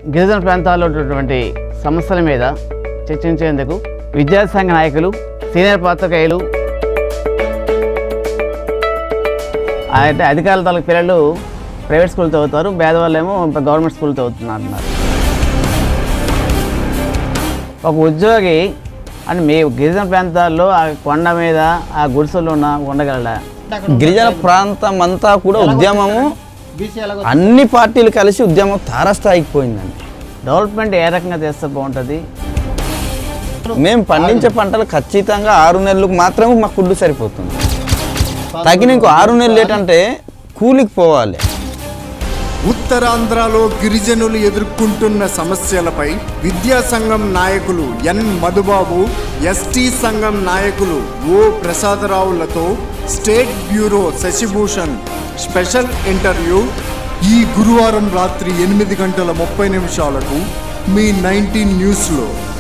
గిరిజన ప్రాంతాల్లో ఉన్నటువంటి సమస్యల మీద చర్చించేందుకు విద్యార్థి సంఘ నాయకులు సీనియర్ పాత్రికేయులు అంటే అధికారుల తాలూకు పిల్లలు ప్రైవేట్ స్కూల్ చదువుతారు పేదవాళ్ళు ఏమో గవర్నమెంట్ స్కూల్ చదువుతున్నారు అన్నారు ఒక ఉద్యోగి అని మీ గిరిజన ప్రాంతాల్లో ఆ కొండ మీద ఆ గుడిసెల్లో ఉన్న ఉండగలడా గిరిజన ప్రాంతం అంతా కూడా ఉద్యమము అన్ని పార్టీలు కలిసి ఉద్యమం తారస్థాయికి పోయిందండి డెవలప్మెంట్ ఏ రకంగా చేస్తే బాగుంటుంది మేము పండించే పంటలు ఖచ్చితంగా ఆరు నెలలకు మాత్రమే మా ఫుడ్ సరిపోతుంది తగిన ఇంకో ఆరు నెలలు ఏంటంటే కూలికి పోవాలి ఉత్తరాంధ్రలో గిరిజనులు ఎదుర్కొంటున్న సమస్యలపై విద్యా సంఘం నాయకులు ఎన్ మధుబాబు ఎస్టీ సంఘం నాయకులు ఓ ప్రసాదరావులతో state bureau Shashibhushan special interview ఈ గురువారం రాత్రి ఎనిమిది గంటల ముప్పై నిమిషాలకు మీ నైన్టీన్ న్యూస్లో